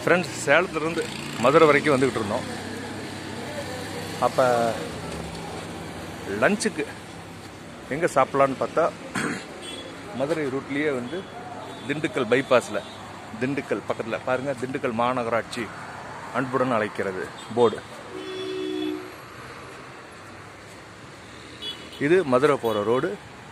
friends சேலத்துலேருந்து Madurai வரைக்கும் வந்துக்கிட்டு இருந்தோம் அப்போ லஞ்சுக்கு எங்கே சாப்பிட்லான்னு பார்த்தா மதுரை ரூட்லேயே வந்து திண்டுக்கல் பைபாஸில் திண்டுக்கல் பக்கத்தில் பாருங்கள் திண்டுக்கல் மாநகராட்சி அன்புடன் அழைக்கிறது போர்டு இது மதுரை போகிற ரோடு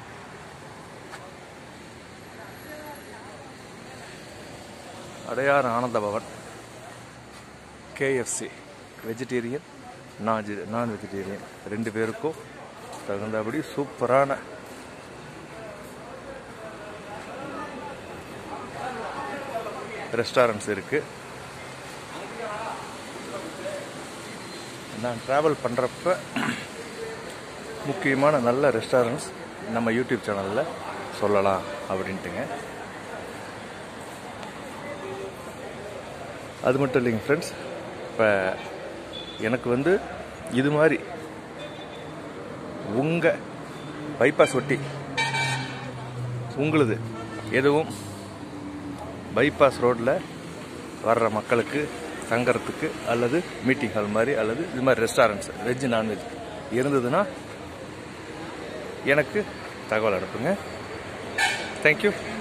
அடையார் ஆனந்த பவன் கேஎஃப்சி வெஜிடேரியன் நான் நான் வெஜிடேரியன் ரெண்டு பேருக்கும் தகுந்தபடி சூப்பரான ரெஸ்டாரண்ட்ஸ் இருக்குது நான் ட்ராவல் பண்ணுறப்ப முக்கியமான நல்ல ரெஸ்டாரண்ட்ஸ் நம்ம யூடியூப் சேனலில் சொல்லலாம் அப்படின்ட்டுங்க அது மட்டும் இல்லைங்க ஃப்ரெண்ட்ஸ் இப்போ எனக்கு வந்து இது மாதிரி உங்கள் பைபாஸ் ஒட்டி உங்களுது எதுவும் பைபாஸ் ரோட்டில் வர்ற மக்களுக்கு தங்கறதுக்கு அல்லது மீட்டிங் ஹால் மாதிரி அல்லது இது மாதிரி ரெஸ்டாரண்ட்ஸ் வெஜ் நான்வெஜ் இருந்ததுன்னா எனக்கு தகவல் அனுப்புங்க தேங்க்யூ